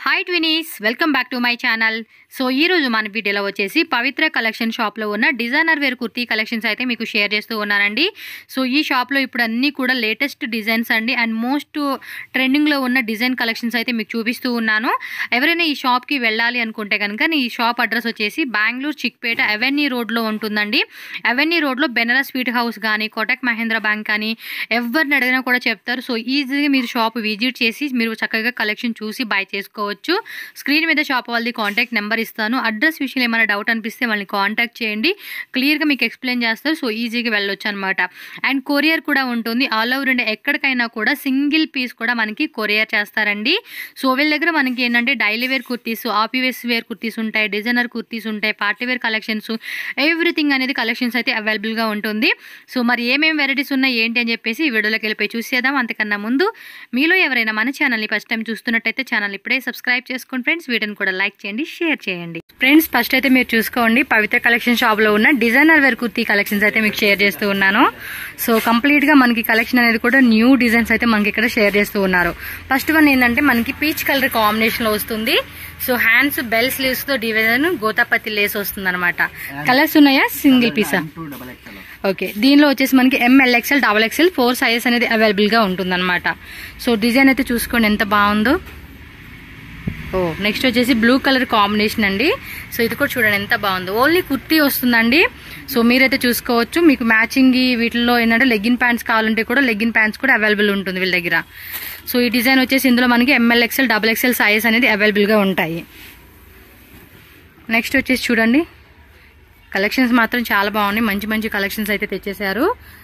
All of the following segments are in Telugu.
Hi twinnies welcome back to my channel so ఈ రోజు మన వీడియోలో వచ్చేసి పవిత్ర కలెక్షన్ షాప్లో ఉన్న డిజైనర్ వేర్ కుర్తీ కలెక్షన్స్ అయితే మీకు షేర్ చేస్తూ ఉన్నానండి సో ఈ షాప్లో ఇప్పుడు అన్నీ కూడా లేటెస్ట్ డిజైన్స్ అండి అండ్ మోస్ట్ ట్రెండింగ్లో ఉన్న డిజైన్ కలెక్షన్స్ అయితే మీకు చూపిస్తూ ఉన్నాను ఎవరైనా ఈ షాప్కి వెళ్ళాలి అనుకుంటే కనుక ఈ షాప్ అడ్రస్ వచ్చేసి బెంగళూరు చిక్పేట అవెన్యూ రోడ్లో ఉంటుందండి అవెన్యూ రోడ్లో బెనరస్ స్వీట్ హౌస్ కానీ కోటక్ మహేంద్ర బ్యాంక్ కానీ ఎవరిని అడిగినా కూడా చెప్తారు సో ఈజీగా మీరు షాప్ విజిట్ చేసి మీరు చక్కగా కలెక్షన్ చూసి బై చేసుకోవచ్చు స్క్రీన్ మీద షాప్ వాళ్ళది కాంటాక్ట్ నెంబర్ ఇస్తాను అడ్రస్ విషయంలో ఏమైనా డౌట్ అనిపిస్తే వాళ్ళని కాంటాక్ట్ చేయండి క్లియర్గా మీకు ఎక్స్ప్లెయిన్ చేస్తారు సో ఈజీగా వెళ్ళొచ్చు అనమాట అండ్ కొరియర్ కూడా ఉంటుంది ఆల్ ఓవర్ ఇండియా ఎక్కడికైనా కూడా సింగిల్ పీస్ కూడా మనకి కొరియర్ చేస్తారండి సో వీళ్ళ దగ్గర మనకి ఏంటంటే daily wear kurtis office wear kurtis ఉంటాయి డిజైనర్ కుర్తీస్ ఉంటాయి పార్టీ వేర్ కలెక్షన్స్ ఎవ్రీథింగ్ అనేది కలెక్షన్స్ అయితే అవైలబుల్గా ఉంటుంది సో మరి ఏమేమి వెరైటీస్ ఉన్నాయి ఏంటి అని చెప్పేసి ఈ వీడియోలోకి వెళ్ళిపోయి చూసేద్దాం అంతకన్నా ముందు మీలో ఎవరైనా మన ఛానల్ని ఫస్ట్ టైం చూస్తున్నట్టయితే ఛానల్ ఇప్పుడే సబ్స్క్రైబ్ చేసుకోండి ఫ్రెండ్స్ వీడియోని కూడా లైక్ చేయండి షేర్ చేయండి ఫ్రెండ్స్ ఫస్ట్ అయితే మీరు చూసుకోండి పవిత్ర కలెక్షన్ షాప్ లో ఉన్న డిజైనర్ వేర్ కుర్తీ కలెక్షన్స్ అయితే మీకు షేర్ చేస్తూ ఉన్నాను సో కంప్లీట్ గా మనకి కలెక్షన్ అనేది కూడా న్యూ డిజైన్స్ అయితే మనకి ఇక్కడ షేర్ చేస్తూ ఉన్నారు ఫస్ట్ వన్ ఏంటంటే మనకి పీచ్ కలర్ కాంబినేషన్ లో వస్తుంది సో హ్యాండ్స్ బెల్ స్లీవ్స్ తో డిజైన్ గోతాపత్తి లేస్ వస్తుంది అనమాట కలర్స్ ఉన్నాయా సింగిల్ పీసా ఓకే దీనిలో వచ్చేసి మనకి M L XL double XL four sizes అనేది అవైలబుల్ గా ఉంటుంది సో డిజైన్ అయితే చూసుకోండి ఎంత బాగుందో ఓ నెక్స్ట్ వచ్చేసి బ్లూ కలర్ కాంబినేషన్ అండి సో ఇది కూడా చూడండి ఎంత బాగుందో ఓన్లీ కుర్తీ వస్తుందండి సో మీరైతే చూసుకోవచ్చు మీకు మ్యాచింగ్ వీటిల్లో ఏంటంటే లెగ్గిన్ ప్యాంట్స్ కావాలంటే కూడా లెగ్గిన్ ప్యాంట్స్ కూడా అవైలబుల్ ఉంటుంది వీళ్ళ దగ్గర సో ఈ డిజైన్ వచ్చేసి ఇందులో మనకి M L XL double XL size అనేది అవైలబుల్గా ఉంటాయి నెక్స్ట్ వచ్చేసి చూడండి కలెక్షన్స్ మాత్రం చాలా బాగున్నాయి మంచి మంచి కలెక్షన్స్ అయితే తెచ్చేశారు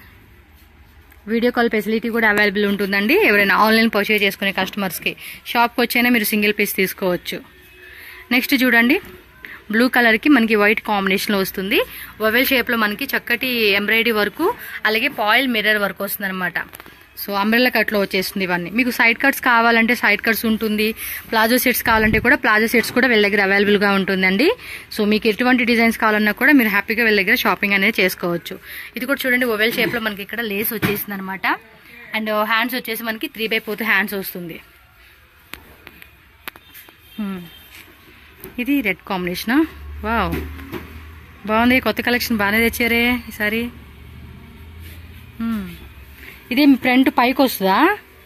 వీడియో కాల్ ఫెసిలిటీ కూడా అవైలబుల్ ఉంటుందండి ఎవరైనా ఆన్లైన్ పర్చేజ్ చేసుకునే కస్టమర్స్కి షాప్కి వచ్చైనా మీరు సింగిల్ పీస్ తీసుకోవచ్చు నెక్స్ట్ చూడండి బ్లూ కలర్కి మనకి వైట్ కాంబినేషన్లో వస్తుంది వవెల్ షేప్లో మనకి చక్కటి ఎంబ్రాయిడరీ వర్క్ అలాగే పాయిల్ మిర్రర్ వర్క్ వస్తుంది అనమాట సో అంబ్రెల్లా కట్లో వచ్చేస్తుంది ఇవన్నీ మీకు సైడ్ కట్స్ కావాలంటే సైడ్ కట్స్ ఉంటుంది ప్లాజో సెట్స్ కావాలంటే కూడా ప్లాజో సెట్స్ కూడా వీళ్ళ దగ్గర అవైలబుల్గా ఉంటుందండి సో మీకు ఎటువంటి డిజైన్స్ కావాలన్నా కూడా మీరు హ్యాపీగా వీళ్ళ దగ్గర షాపింగ్ అనేది చేసుకోవచ్చు ఇది కూడా చూడండి ఓవెల్ షేప్లో మనకి ఇక్కడ లేస్ వచ్చేసింది అనమాట అండ్ హ్యాండ్స్ వచ్చేసి మనకి త్రీ బై ఫోర్త్ హ్యాండ్స్ వస్తుంది Hmm. ఇది రెడ్ కాంబినేషనా వావ్ బాగుంది కొత్త కలెక్షన్ బాగానే తెచ్చారే ఈసారి Hmm. ఇది ఫ్రంట్ పైకి వస్తుందా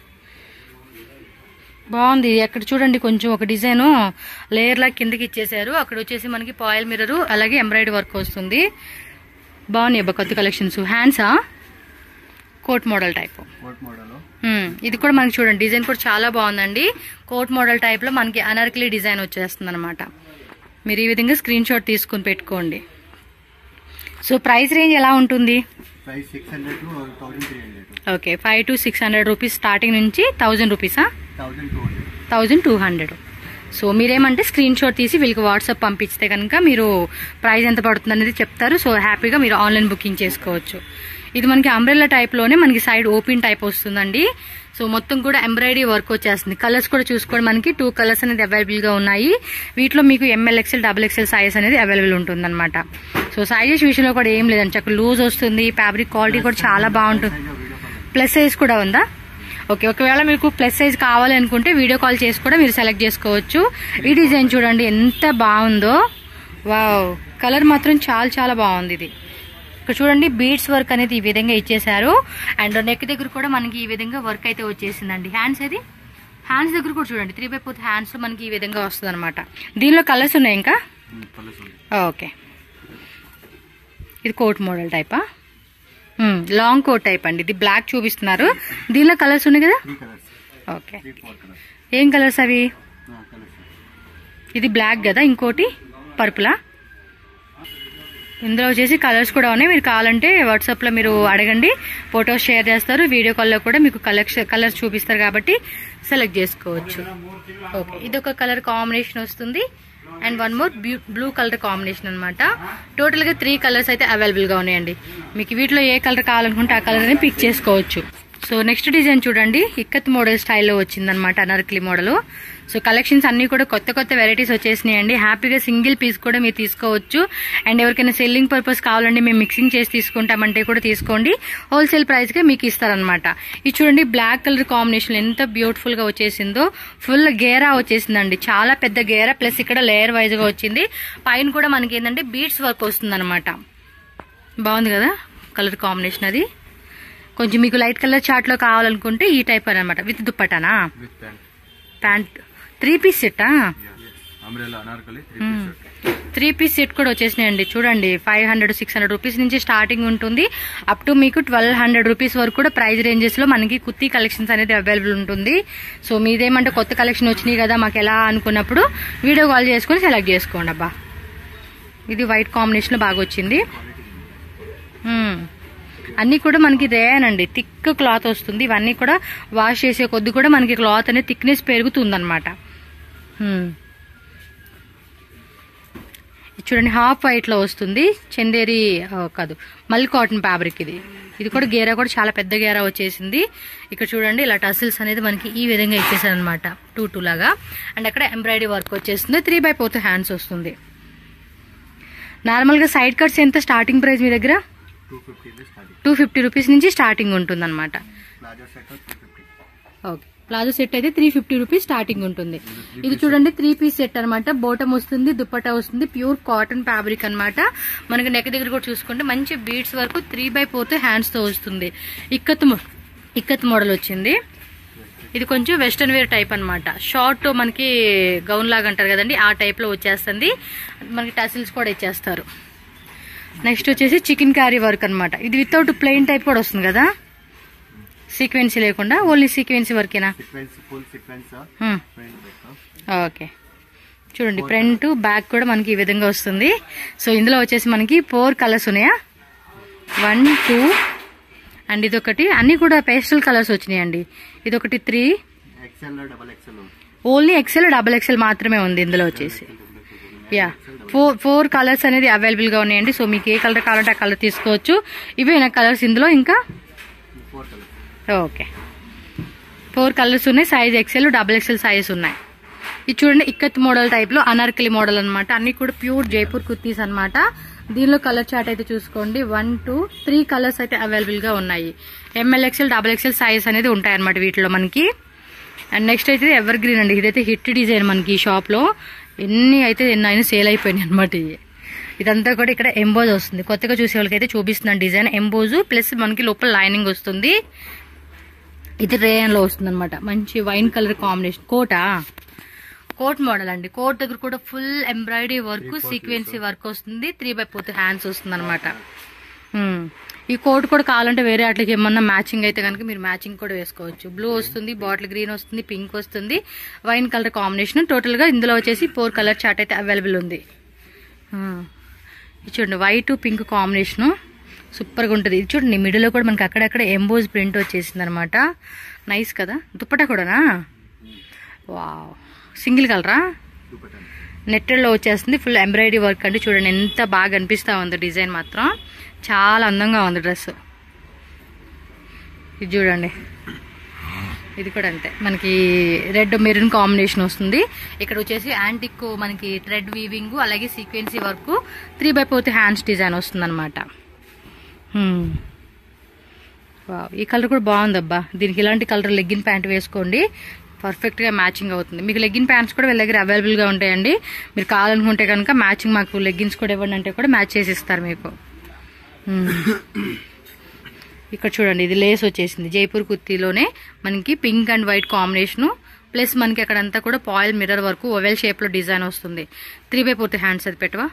బాగుంది అక్కడ చూడండి కొంచెం ఒక డిజైన్ లేయర్ లా కిందకి ఇచ్చేసారు అక్కడ వచ్చేసి మనకి పాయిల్ మిర్రర్ అలాగే ఎంబ్రాయిడరీ వర్క్ వస్తుంది బాగున్నాయి అబ్బా కొత్త కలెక్షన్స్ హ్యాండ్సా coat model type coat model ఇది కూడా మనకి చూడండి డిజైన్ కూడా చాలా బాగుందండి కోట్ మోడల్ టైప్ లో మనకి అనార్కలి డిజైన్ వచ్చేస్తుంది అనమాట మీరు ఈ విధంగా స్క్రీన్ షాట్ తీసుకుని పెట్టుకోండి సో ప్రైస్ రేంజ్ ఎలా ఉంటుంది price six hundred to thousand three hundred okay five to six hundred rupees starting నుంచి థౌజండ్ రూపీసా thousand two hundred thousand two hundred so మీరేమంటే స్క్రీన్ షాట్ తీసి వీళ్ళకి వాట్సాప్ పంపిస్తే కనుక మీరు ప్రైస్ ఎంత పడుతుంది అనేది చెప్తారు సో హ్యాపీగా మీరు ఆన్లైన్ బుకింగ్ చేసుకోవచ్చు ఇది మనకి అంబ్రెల్లా టైప్లోనే మనకి సైడ్ ఓపెన్ టైప్ వస్తుందండి సో మొత్తం కూడా ఎంబ్రాయిడరీ వర్క్ వచ్చేస్తుంది కలర్స్ కూడా చూసుకోండి మనకి టూ కలర్స్ అనేది అవైలబుల్గా ఉన్నాయి వీటిలో మీకు M L XL double XL size అనేది అవైలబుల్ ఉంటుందన్నమాట సో సైజెస్ విషయంలో కూడా ఏం లేదండి చక్కగా లూజ్ వస్తుంది ఫ్యాబ్రిక్ క్వాలిటీ కూడా చాలా బాగుంటుంది ప్లస్ సైజ్ కూడా ఉందా ఓకే ఒకవేళ మీకు ప్లస్ సైజ్ కావాలి అనుకుంటే వీడియో కాల్ చేసి కూడా మీరు సెలెక్ట్ చేసుకోవచ్చు ఈ డిజైన్ చూడండి ఎంత బాగుందో వావ్ కలర్ మాత్రం చాలా చాలా బాగుంది ఇది ఇక్కడ చూడండి బీడ్స్ వర్క్ అనేది ఈ విధంగా ఇచ్చేసారు అండ్ నెక్ దగ్గర కూడా మనకి ఈ విధంగా వర్క్ అయితే వచ్చేసిందండి హ్యాండ్స్ అది హ్యాండ్స్ దగ్గర కూడా చూడండి త్రీ బై ఫోర్త్ హ్యాండ్స్ మనకి ఈ విధంగా వస్తుంది అనమాట దీనిలో కలర్స్ ఉన్నాయి ఇంకా కలర్స్ ఉంది ఓకే ఇది కోట్ మోడల్ టైపా మ్మ్, లాంగ్ కోట్ టైప్ అండి ఇది బ్లాక్ చూపిస్తున్నారు దీనిలో కలర్స్ ఉన్నాయి కదా three colours okay three four colours ఏం కలర్స్ అవి కలర్స్ ఇది బ్లాక్ కదా ఇంకోటి పర్పులా ఇందులో వచ్చేసి కలర్స్ కూడా ఉన్నాయి మీరు కావాలంటే వాట్సాప్లో మీరు అడగండి ఫొటోస్ షేర్ చేస్తారు వీడియో కాల్లో కూడా మీకు కలెక్షన్ కలర్స్ చూపిస్తారు కాబట్టి సెలెక్ట్ చేసుకోవచ్చు ఓకే ఇది ఒక colour combination and one more blue colour colour కాంబినేషన్ అనమాట టోటల్గా త్రీ కలర్స్ అయితే అవైలబుల్గా ఉన్నాయండి మీకు వీటిలో ఏ కలర్ కావాలనుకుంటే ఆ కలర్ అని పిక్ చేసుకోవచ్చు సో నెక్స్ట్ డిజైన్ చూడండి ఇక్కత్ మోడల్ స్టైల్లో వచ్చిందనమాట అనార్కలి మోడల్ సో కలెక్షన్స్ అన్ని కూడా కొత్త కొత్త వెరైటీస్ వచ్చేసినాయండి హ్యాపీగా సింగిల్ పీస్ కూడా మీరు తీసుకోవచ్చు అండ్ ఎవరికైనా సెల్లింగ్ పర్పస్ కావాలంటే మేము మిక్సింగ్ చేసి తీసుకుంటామంటే కూడా తీసుకోండి హోల్సేల్ ప్రైస్గా మీకు ఇస్తారనమాట ఇది చూడండి బ్లాక్ కలర్ కాంబినేషన్ ఎంత బ్యూటిఫుల్గా వచ్చేసిందో ఫుల్ గేరా వచ్చేసిందండి చాలా పెద్ద గేరా ప్లస్ ఇక్కడ లేయర్ వైజ్గా వచ్చింది పైన కూడా మనకి ఏంటంటే బీట్స్ వర్క్ వస్తుందన్నమాట బాగుంది కదా కలర్ కాంబినేషన్ అది కొంచెం మీకు లైట్ కలర్ చార్ట్లో కావాలనుకుంటే ఈ టైప్ అనమాట విత్ దుప్పటానా with pant pant three piece సెట్టా umbrella anarkali three piece set three piece set కూడా వచ్చేసినాయండి చూడండి five hundred six hundred rupees నుంచి స్టార్టింగ్ ఉంటుంది అప్ టు మీకు ట్వెల్వ్ హండ్రెడ్ రూపీస్ వరకు కూడా ప్రైస్ రేంజెస్ లో మనకి కుర్తీ కలెక్షన్స్ అనేది అవైలబుల్ ఉంటుంది సో మీదేమంటే కొత్త కలెక్షన్ వచ్చినాయి కదా మాకు ఎలా అనుకున్నప్పుడు వీడియో కాల్ చేసుకుని సెలెక్ట్ చేసుకోండి అబ్బా ఇది వైట్ కాంబినేషన్ లో బాగా వచ్చింది మ్మ్. అన్నీ కూడా మనకి రేయనండి థిక్ క్లాత్ వస్తుంది ఇవన్నీ కూడా వాష్ చేసే కొద్ది కూడా మనకి క్లాత్ అనేది థిక్నెస్ పెరుగుతుందన్నమాట మ్మ్. ఇది చూడండి హాఫ్ వైట్ లో వస్తుంది చందేరి ఆ, కాదు మల్ కాటన్ ఫ్యాబ్రిక్ ఇది ఇది కూడా గేరా కూడా చాలా పెద్ద గేరా వచ్చేసింది ఇక్కడ చూడండి ఇలా టసిల్స్ అనేది మనకి ఈ విధంగా ఇచ్చేసారు అనమాట టూ టూ లాగా అండ్ అక్కడ ఎంబ్రాయిడరీ వర్క్ వచ్చేస్తుంది త్రీ బై ఫోర్త్ హ్యాండ్స్ వస్తుంది నార్మల్గా సైడ్ కట్స్ ఎంత స్టార్టింగ్ ప్రైస్ మీ దగ్గర two fifty starting two fifty rupees నుంచి స్టార్టింగ్ ఉంటుందన్నమాట palazzo set three fifty okay palazzo set అయితే త్రీ ఫిఫ్టీ రూపీస్ స్టార్టింగ్ ఉంటుంది ఇది చూడండి త్రీ పీస్ సెట్ అనమాట బోటం వస్తుంది దుప్పటా వస్తుంది ప్యూర్ కాటన్ ఫ్యాబ్రిక్ అన్నమాట మనకి నెక్ దగ్గర కూడా చూసుకుంటే మంచి బీడ్స్ వరకు త్రీ బై ఫోర్త్ హ్యాండ్స్ తో వస్తుంది ఇక్కత్ మో- ఇక్కత్ మోడల్ వచ్చింది ఇది కొంచెం వెస్ట్రన్ వేర్ టైప్ అన్నమాట షార్ట్ మనకి గౌన్ లాగా అంటారు కదండి ఆ టైప్ లో వచ్చేస్తుంది మనకి టసిల్స్ కూడా ఇచ్చేస్తారు నెక్స్ట్ వచ్చేసి చికెన్ క్యారీ వర్క్ అన్నమాట ఇది వితౌట్ ప్లెయిన్ టైప్ కూడా వస్తుంది కదా సీక్వెన్సీ లేకుండా ఓన్లీ సీక్వెన్సీ వర్కేనా sequence full sequence hmm. Front back okay చూడండి ఫ్రంట్ బ్యాక్ కూడా మనకి ఈ విధంగా వస్తుంది సో ఇందులో వచ్చేసి మనకి ఫోర్ కలర్స్ ఉన్నాయా వన్ టూ అండ్ ఇదొకటి అన్ని కూడా పేస్టల్ కలర్స్ వచ్చినాయండి ఇదొకటి three XL double XL only XL double XL మాత్రమే ఉంది ఇందులో వచ్చేసి యా ఫోర్ ఫోర్ కలర్స్ అనేది అవైలబుల్ గా ఉన్నాయండి సో మీకు ఏ కలర్ కావాలంటే ఆ కలర్ తీసుకోవచ్చు ఇవేనా కలర్స్ ఇందులో ఇంకా four colour okay four colours ఉన్నాయి size XL double XL size ఉన్నాయి ఇది చూడండి ఇక్కత్ మోడల్ టైప్ లో అనార్కలి మోడల్ అన్నమాట అన్ని కూడా ప్యూర్ జైపూర్ కుర్తీస్ అన్నమాట దీనిలో కలర్ చార్ట్ అయితే చూసుకోండి వన్ టూ త్రీ కలర్స్ అయితే అవైలబుల్ గా ఉన్నాయి M L XL double XL size అనేది ఉంటాయి అన్నమాట వీటిలో మనకి అండ్ నెక్స్ట్ అయితే ఎవర్ గ్రీన్ అండి ఇదైతే హిట్ డిజైన్ మనకి ఈ షాప్ లో ఎన్ని అయితే ఎన్ని అయినా సేల్ అయిపోయినాయి అనమాట ఇవి ఇదంతా కూడా ఇక్కడ ఎంబోజ్ వస్తుంది కొత్తగా చూసే వాళ్ళకైతే చూపిస్తున్నాను డిజైన్ ఎంబోజ్ ప్లస్ మనకి లోపల లైనింగ్ వస్తుంది ఇది రేయన్ లో వస్తుంది అనమాట మంచి వైన్ కలర్ కాంబినేషన్ కోటా కోట్ మోడల్ అండి కోట్ దగ్గర కూడా full embroidery work sequence work వస్తుంది త్రీ బై ఫోర్త్ హ్యాండ్స్ వస్తుంది అనమాట ఈ కోట్ కూడా కావాలంటే వేరే వాటికి ఏమన్నా మ్యాచింగ్ అయితే కనుక మీరు మ్యాచింగ్ కూడా వేసుకోవచ్చు బ్లూ వస్తుంది బాటిల్ గ్రీన్ వస్తుంది పింక్ వస్తుంది వైన్ కలర్ కాంబినేషన్ టోటల్ గా ఇందులో వచ్చేసి ఫోర్ కలర్ చార్ట్ అయితే అవైలబుల్ ఉంది ఆ. ఇది చూడండి వైట్ పింక్ కాంబినేషన్ సూపర్గా ఉంటుంది ఇది చూడండి మిడిల్లో కూడా మనకి అక్కడక్కడ ఎంబోజ్ ప్రింట్ వచ్చేసింది అనమాట నైస్ కదా దుప్పటా కూడానా వావ్ సింగిల్ కలరా చూపెట్టాను నెట్టెడ్లో వచ్చేస్తుంది ఫుల్ ఎంబ్రాయిడరీ వర్క్ అండి చూడండి ఎంత బాగా అనిపిస్తా ఉంది డిజైన్ మాత్రం చాలా అందంగా ఉంది డ్రెస్ ఇది చూడండి ఇది కూడా అంతే మనకి రెడ్ మెరూన్ కాంబినేషన్ వస్తుంది ఇక్కడ వచ్చేసి యాంటిక్ మనకి థ్రెడ్ వీవింగ్ అలాగే sequence work three by fourth hands design వస్తుంది అనమాట ఈ కలర్ కూడా బాగుందబ్బా దీనికి ఇలాంటి కలర్ లెగ్గిన్ ప్యాంట్ వేసుకోండి పర్ఫెక్ట్ గా మ్యాచింగ్ అవుతుంది మీకు లెగ్గిన్ ప్యాంట్స్ కూడా వీళ్ళ దగ్గర అవైలబుల్ గా ఉంటాయండి మీరు కావాలనుకుంటే కనుక మ్యాచింగ్ మాకు లెగ్గిన్స్ కూడా ఇవ్వండి అంటే కూడా మ్యాచ్ చేసి ఇస్తారు మీకు మ్మ్. ఇక్కడ చూడండి ఇది లేస్ వచ్చేసింది జైపూర్ కుర్తీలోనే మనకి pink and white combination plus మనకి అక్కడంతా కూడా పాయిల్ మిర్రర్ వరకు ఓవెల్ షేప్ లో డిజైన్ వస్తుంది త్రీ బై ఫోర్త్ హ్యాండ్స్ అది పెట్టవా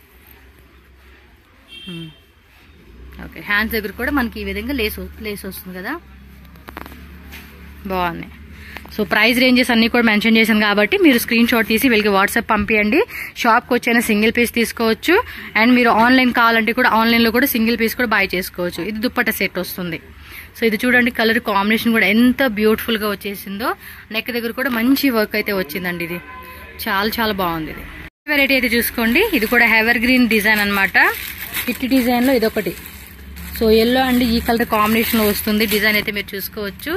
మ్మ్. ఓకే హ్యాండ్స్ దగ్గర కూడా మనకి ఈ విధంగా లేస్ వ- లేస్ వస్తుంది కదా బాగున్నాయి సో ప్రైస్ రేంజెస్ అన్ని కూడా మెన్షన్ చేశాను కాబట్టి మీరు స్క్రీన్ షాట్ తీసి వీళ్ళకి వాట్సాప్ పంపించండి షాప్కి వచ్చైనా సింగిల్ పీస్ తీసుకోవచ్చు అండ్ మీరు ఆన్లైన్ కావాలంటే కూడా ఆన్లైన్లో కూడా సింగిల్ పీస్ కూడా బై చేసుకోవచ్చు ఇది దుప్పట సెట్ వస్తుంది సో ఇది చూడండి కలర్ కాంబినేషన్ కూడా ఎంత బ్యూటిఫుల్గా వచ్చేసిందో నెక్ దగ్గర కూడా మంచి వర్క్ అయితే వచ్చిందండి ఇది చాలా చాలా బాగుంది ఇది వెరైటీ అయితే చూసుకోండి ఇది కూడా హెవర్ గ్రీన్ డిజైన్ అనమాట హిట్ డిజైన్లో ఇదొకటి సో ఎల్లో అండ్ ఈ కలర్ కాంబినేషన్లో వస్తుంది డిజైన్ అయితే మీరు చూసుకోవచ్చు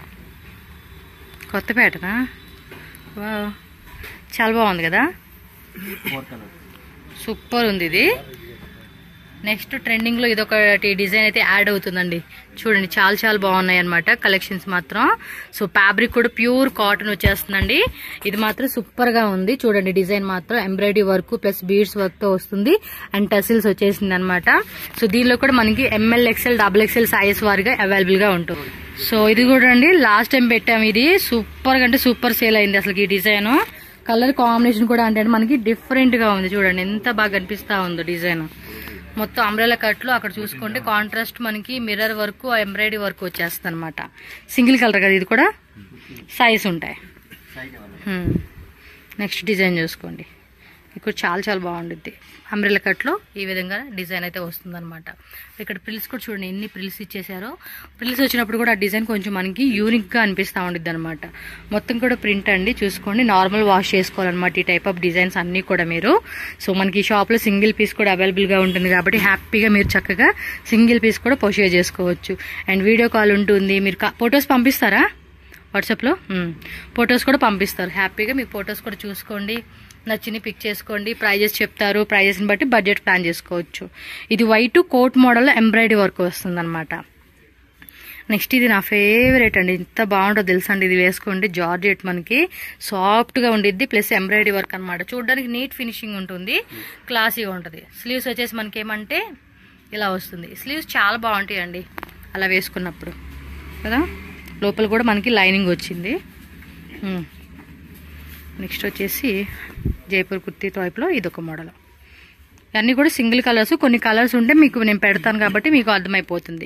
కొత్త ప్యాటర్నా వావ్ చాలా బాగుంది కదా ఫోర్ కలర్స్ సూపర్ ఉంది ఇది నెక్స్ట్ ట్రెండింగ్లో ఇది ఒకటి డిజైన్ అయితే యాడ్ అవుతుందండి చూడండి చాలా చాలా బాగున్నాయి అనమాట కలెక్షన్స్ మాత్రం సో ఫ్యాబ్రిక్ కూడా ప్యూర్ కాటన్ వచ్చేస్తుందండి ఇది మాత్రం సూపర్గా ఉంది చూడండి డిజైన్ మాత్రం ఎంబ్రాయిడరీ వర్క్ ప్లస్ బీడ్స్ వర్క్తో వస్తుంది అండ్ టసిల్స్ వచ్చేసింది అనమాట సో దీనిలో కూడా మనకి M L XL double XL size వారిగా అవైలబుల్గా ఉంటుంది సో ఇది కూడా అండి లాస్ట్ టైం పెట్టాము ఇది సూపర్గా అంటే సూపర్ సేల్ అయింది అసలు ఈ డిజైన్ కలర్ కాంబినేషన్ కూడా అంటే మనకి డిఫరెంట్ గా ఉంది చూడండి ఎంత బాగా కనిపిస్తా ఉందో డిజైన్ మొత్తం అంబ్రెలా కట్లో అక్కడ చూసుకుంటే కాంట్రాస్ట్ మనకి మిర్రర్ వర్క్ ఎంబ్రాయిడరీ వర్క్ వచ్చేస్తుంది అనమాట సింగిల్ కలర్ కదా ఇది కూడా సైజ్ ఉంటాయి సైజ్ అవైలబుల్ నెక్స్ట్ డిజైన్ చూసుకోండి ఇక్కడ చాలా చాలా బాగుంటుంది అంబ్రెలా కట్లో ఈ విధంగా డిజైన్ అయితే వస్తుందన్నమాట ఇక్కడ ప్రిల్స్ కూడా చూడండి ఎన్ని ప్రిల్స్ ఇచ్చేసారో ప్రిల్స్ వచ్చినప్పుడు కూడా ఆ డిజైన్ కొంచెం మనకి యూనిక్గా అనిపిస్తూ ఉండిద్ది అనమాట మొత్తం కూడా ప్రింట్ అండి చూసుకోండి నార్మల్ వాష్ చేసుకోవాలన్నమాట ఈ టైప్ ఆఫ్ డిజైన్స్ అన్నీ కూడా మీరు సో మనకి ఈ షాప్లో సింగిల్ పీస్ కూడా అవైలబుల్గా ఉంటుంది కాబట్టి హ్యాపీగా మీరు చక్కగా సింగిల్ పీస్ కూడా పొషియర్ చేసుకోవచ్చు అండ్ వీడియో కాల్ ఉంటుంది మీరు ఫొటోస్ పంపిస్తారా వాట్సాప్లో ఫొటోస్ కూడా పంపిస్తారు హ్యాపీగా మీకు ఫొటోస్ కూడా చూసుకోండి నచ్చిన పిక్ చేసుకోండి ప్రైజెస్ చెప్తారు ప్రైజెస్ని బట్టి బడ్జెట్ ప్లాన్ చేసుకోవచ్చు ఇది వైట్ కోట్ మోడల్లో ఎంబ్రాయిడరీ వర్క్ వస్తుందన్నమాట నెక్స్ట్ ఇది నా ఫేవరెట్ అండి ఎంత బాగుంటుందో తెలుసా అండి ఇది వేసుకోండి జార్జెట్ మనకి సాఫ్ట్గా ఉండిద్ది ప్లస్ ఎంబ్రాయిడరీ వర్క్ అనమాట చూడడానికి నీట్ ఫినిషింగ్ ఉంటుంది క్లాసీగా ఉంటుంది స్లీవ్స్ వచ్చేసి మనకి ఏమంటే ఇలా వస్తుంది స్లీవ్స్ చాలా బాగుంటాయి అండి అలా వేసుకున్నప్పుడు కదా లోపల కూడా మనకి లైనింగ్ వచ్చింది ఉమ్. నెక్స్ట్ వచ్చేసి జైపూర్ కుర్తీ టైప్లో ఇదొక మోడల్ అన్నీ కూడా సింగిల్ కలర్స్ కొన్ని కలర్స్ ఉంటే మీకు నేను పెడతాను కాబట్టి మీకు అర్థమైపోతుంది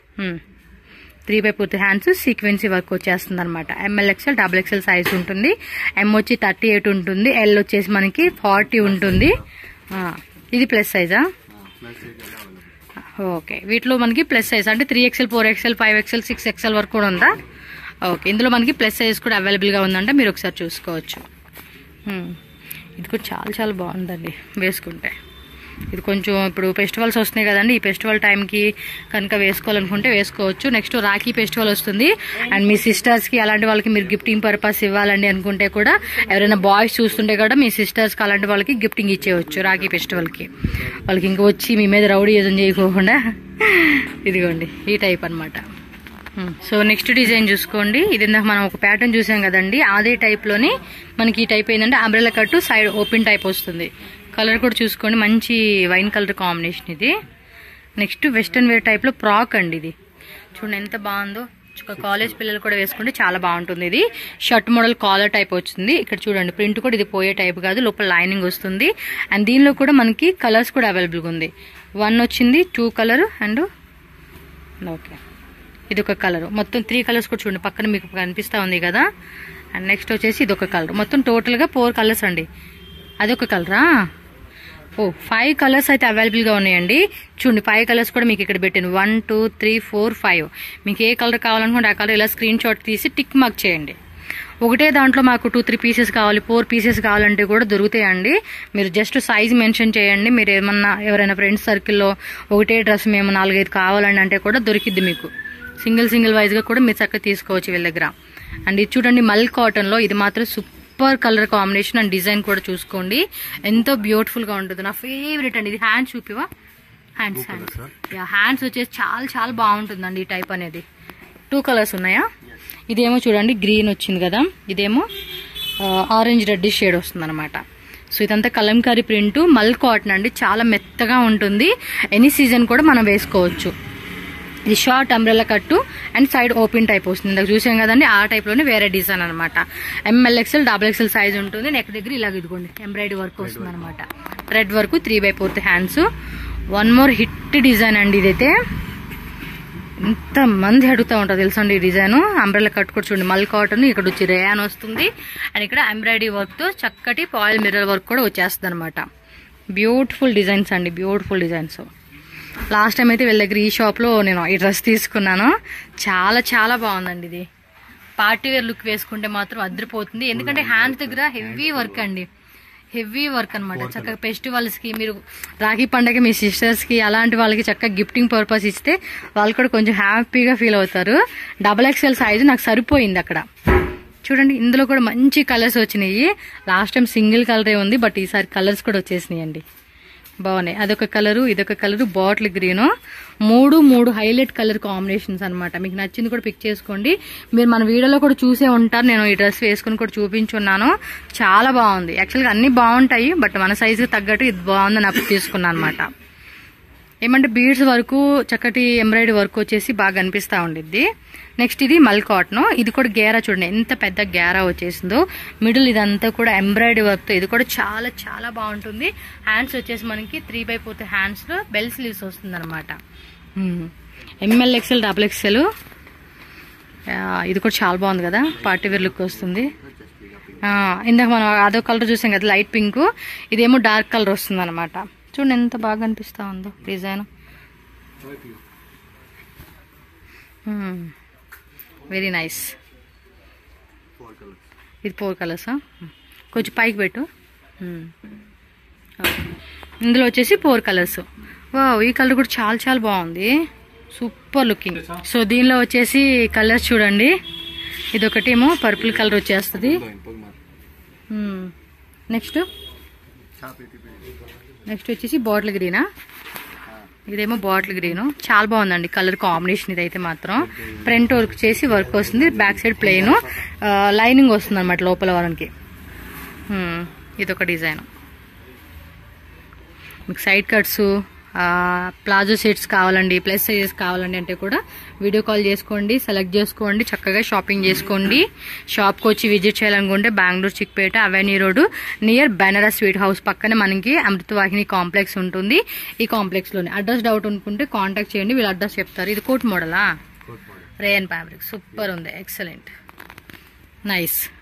త్రీ బై పూర్తి హ్యాండ్స్ సీక్వెన్సీ వర్క్ వచ్చేస్తుంది అనమాట M L XL double XL size ఉంటుంది ఎం వచ్చి థర్టీ ఎయిట్ ఉంటుంది ఎల్ వచ్చేసి మనకి ఫార్టీ ఉంటుంది ఆ, ఇది ప్లస్ సైజా ప్లస్ సైజ్ ఎలా అవైలబుల్ ఓకే వీటిలో మనకి ప్లస్ సైజ్ అంటే three XL four XL five XL six XL వరకు కూడా ఉందా ఓకే ఇందులో మనకి ప్లస్ సైజ్ కూడా అవైలబుల్గా ఉందంటే మీరు ఒకసారి చూసుకోవచ్చు హ్మ్. ఇది కూడా చాలా చాలా బాగుందండి వేసుకుంటే ఇది కొంచెం ఇప్పుడు ఫెస్టివల్స్ వస్తున్నాయి కదండి ఈ ఫెస్టివల్ టైంకి కనుక వేసుకోవాలనుకుంటే వేసుకోవచ్చు నెక్స్ట్ రాఖీ ఫెస్టివల్ వస్తుంది అండ్ మీ సిస్టర్స్కి అలాంటి వాళ్ళకి మీరు గిఫ్టింగ్ పర్పస్ ఇవ్వాలండి అనుకుంటే కూడా ఎవరైనా బాయ్స్ చూస్తుంటే కూడా మీ సిస్టర్స్కి అలాంటి వాళ్ళకి గిఫ్టింగ్ ఇచ్చేయచ్చు రాఖీ ఫెస్టివల్కి వాళ్ళకి ఇంక వచ్చి మీ మీద రౌడీ ఏదైనా చేయకోకుండా ఇదిగోండి ఈ టైప్ అన్నమాట సో నెక్స్ట్ డిజైన్ చూసుకోండి ఇది ఇందాక మనం ఒక ప్యాటర్న్ చూసాం కదండి అదే టైప్లోని మనకి ఈ టైప్ ఏంటంటే umbrella cut side open type వస్తుంది కలర్ కూడా చూసుకోండి మంచి వైన్ కలర్ కాంబినేషన్ ఇది నెక్స్ట్ వెస్ట్రన్ వేర్ టైప్లో ఫ్రాక్ అండి ఇది చూడండి ఎంత బాగుందో ఒక కాలేజ్ పిల్లలు కూడా వేసుకుంటే చాలా బాగుంటుంది ఇది షర్ట్ మోడల్ కాలర్ టైప్ వచ్చింది ఇక్కడ చూడండి ప్రింట్ కూడా ఇది పోయే టైప్ కాదు లోపల లైనింగ్ వస్తుంది అండ్ దీనిలో కూడా మనకి కలర్స్ కూడా అవైలబుల్గా ఉంది వన్ వచ్చింది టూ కలర్ అండ్ ఓకే ఇది ఒక కలర్ మొత్తం త్రీ కలర్స్ కూడా చూడండి పక్కన మీకు కనిపిస్తా ఉంది కదా అండ్ నెక్స్ట్ వచ్చేసి ఇది ఒక కలర్ మొత్తం టోటల్గా ఫోర్ కలర్స్ అండి అదొక కలరా ఓ ఫైవ్ కలర్స్ అయితే అవైలబుల్గా ఉన్నాయండి చూడండి ఫైవ్ కలర్స్ కూడా మీకు ఇక్కడ పెట్టాను one two three four five మీకు ఏ కలర్ కావాలనుకుంటే ఆ కలర్ ఇలా స్క్రీన్ షాట్ తీసి టిక్ మార్క్ చేయండి ఒకటే దాంట్లో మాకు టూ త్రీ పీసెస్ కావాలి ఫోర్ పీసెస్ కావాలంటే కూడా దొరుకుతాయండి మీరు జస్ట్ సైజ్ మెన్షన్ చేయండి మీరు ఏమన్నా ఎవరైనా ఫ్రెండ్స్ సర్కిల్లో ఒకటే డ్రెస్ మేము నాలుగైదు కావాలండి అంటే కూడా దొరికిద్ది మీకు సింగిల్ సింగిల్ వైజ్గా కూడా మీరు చక్కగా తీసుకోవచ్చు వీళ్ళ దగ్గర అండ్ ఇది చూడండి మల్ కాటన్లో ఇది మాత్రం super colour combination and design కూడా చూసుకోండి ఎంతో బ్యూటిఫుల్గా ఉంటుంది నా ఫేవరెట్ అండి ఇది హ్యాండ్స్ చూపివా హ్యాండ్స్ హ్యాండ్స్ యా హ్యాండ్స్ వచ్చేసి చాలా చాలా బాగుంటుందండి ఈ టైప్ అనేది టూ కలర్స్ ఉన్నాయా ఇదేమో చూడండి గ్రీన్ వచ్చింది కదా ఇదేమో ఆరెంజ్ రెడ్ షేడ్ వస్తుంది అనమాట సో ఇదంతా కలంకారీ ప్రింట్ మల్ కాటన్ అండి చాలా మెత్తగా ఉంటుంది ఎనీ సీజన్ కూడా మనం వేసుకోవచ్చు ఇది short umbrella cut and side open type వస్తుంది ఇందాక చూసాం కదండి ఆ టైప్లోనే వేరే డిజైన్ అనమాట M L XL double XL size ఉంటుంది నెక్ దగ్గర ఇలాగ ఇదిగోండి ఎంబ్రాయిడరీ వర్క్ వస్తుంది అనమాట red work three by fourth hands one more hit design అండి ఇదైతే ఎంత మంది అడుగుతూ ఉంటారు తెలుసా అండి ఈ డిజైన్ అంబ్రెల్లా కట్ కూడా చూడండి మల్ కాటన్ ఇక్కడ వచ్చి రేయాన్ వస్తుంది అండ్ ఇక్కడ ఎంబ్రాయిడరీ వర్క్తో చక్కటి పాయిల్ మిర్రర్ వర్క్ కూడా వచ్చేస్తుంది అనమాట బ్యూటిఫుల్ డిజైన్స్ అండి బ్యూటిఫుల్ డిజైన్స్ లాస్ట్ టైం అయితే వీళ్ళ దగ్గర ఈ షాప్లో నేను ఈ డ్రెస్ తీసుకున్నాను చాలా చాలా బాగుందండి ఇది పార్టీ వేర్ లుక్ వేసుకుంటే మాత్రం అదిరిపోతుంది ఎందుకంటే హ్యాండ్స్ దగ్గర హెవీ వర్క్ అండి హెవీ వర్క్ అనమాట చక్కగా ఫెస్టివల్స్ కి మీరు రాఖీ పండగ మీ సిస్టర్స్ కి అలాంటి వాళ్ళకి చక్కగా గిఫ్టింగ్ పర్పస్ ఇస్తే వాళ్ళు కూడా కొంచెం హ్యాపీగా ఫీల్ అవుతారు డబల్ ఎక్స్ఎల్ సైజు నాకు సరిపోయింది అక్కడ చూడండి ఇందులో కూడా మంచి కలర్స్ వచ్చినాయి లాస్ట్ టైం సింగిల్ కలరే ఉంది బట్ ఈసారి కలర్స్ కూడా వచ్చేసినాయి అండి బాగున్నాయి అదొక కలరు ఇదొక కలరు బాటిల్ గ్రీన్ మూడు మూడు హైలైట్ కలర్ కాంబినేషన్స్ అన్నమాట మీకు నచ్చింది కూడా పిక్ చేసుకోండి మీరు మన వీడియోలో కూడా చూసే ఉంటారు నేను ఈ డ్రెస్ వేసుకుని కూడా చూపించున్నాను చాలా బాగుంది యాక్చువల్గా అన్ని బాగుంటాయి బట్ మన సైజుకి తగ్గట్టు ఇది బాగుందని అప్పుడు తీసుకున్నాను అనమాట ఏమంటే బీడ్స్ వరకు చక్కటి ఎంబ్రాయిడరీ వర్క్ వచ్చేసి బాగా అనిపిస్తూ ఉండిద్ది నెక్స్ట్ ఇది మల్ కాటన్ ఇది కూడా గేరా చూడండి ఎంత పెద్ద గేరా వచ్చేసిందో మిడిల్ ఇదంతా కూడా ఎంబ్రాయిడరీ వర్క్తో ఇది కూడా చాలా చాలా బాగుంటుంది హ్యాండ్స్ వచ్చేసి మనకి త్రీ బై ఫోర్త్ హ్యాండ్స్లో బెల్ స్లీవ్స్ వస్తుంది అనమాట ఎంఎల్ ఎక్సెల్ డబుల్ ఎక్సెల్ ఇది కూడా చాలా బాగుంది కదా పార్టీ వేర్ లుక్ వస్తుంది ఆ, ఇందాక మనం అదో కలర్ చూసాం కదా లైట్ పింక్ ఇదేమో డార్క్ కలర్ వస్తుంది అనమాట చూడండి ఎంత బాగా అనిపిస్తా ఉందో design very nice four colours ఇది ఫోర్ కలర్సా కొంచెం పైకి పెట్టు మ్మ్. ఓకే. ఇందులో వచ్చేసి ఫోర్ కలర్స్ వా ఈ కలర్ కూడా చాలా చాలా బాగుంది సూపర్ లుకింగ్ సో దీనిలో వచ్చేసి కలర్స్ చూడండి ఇది ఒకటేమో పర్పుల్ కలర్ వచ్చేస్తుంది ఇంకొక మాట నెక్స్ట్ షాప్ ఎత్తి నెక్స్ట్ వచ్చేసి బాటిల్ గ్రీనా ఇదేమో బాటిల్ గ్రీన్ చాలా బాగుందండి కలర్ కాంబినేషన్ ఇదైతే మాత్రం ఫ్రంట్ వర్క్ చేసి వర్క్ వస్తుంది బ్యాక్ సైడ్ ప్లెయిన్ లైనింగ్ వస్తుంది అనమాట లోపల వరంకి ఇదొక డిజైన్ మీకు సైడ్ కట్స్ ప్లాజో సెట్స్ కావాలండి ప్లస్ సైజెస్ కావాలండి అంటే కూడా వీడియో కాల్ చేసుకోండి సెలెక్ట్ చేసుకోండి చక్కగా షాపింగ్ చేసుకోండి షాప్కి వచ్చి విజిట్ చేయాలనుకుంటే Bengaluru Chickpet Avenue Road near Banaras sweet house పక్కనే మనకి అమృతవాహిని కాంప్లెక్స్ ఉంటుంది ఈ కాంప్లెక్స్లోనే అడ్రస్ డౌట్ అనుకుంటే కాంటాక్ట్ చేయండి వీళ్ళు అడ్రస్ చెప్తారు ఇది కోట్ మోడలా coat model rayon fabric super ఉంది ఎక్సలెంట్ నైస్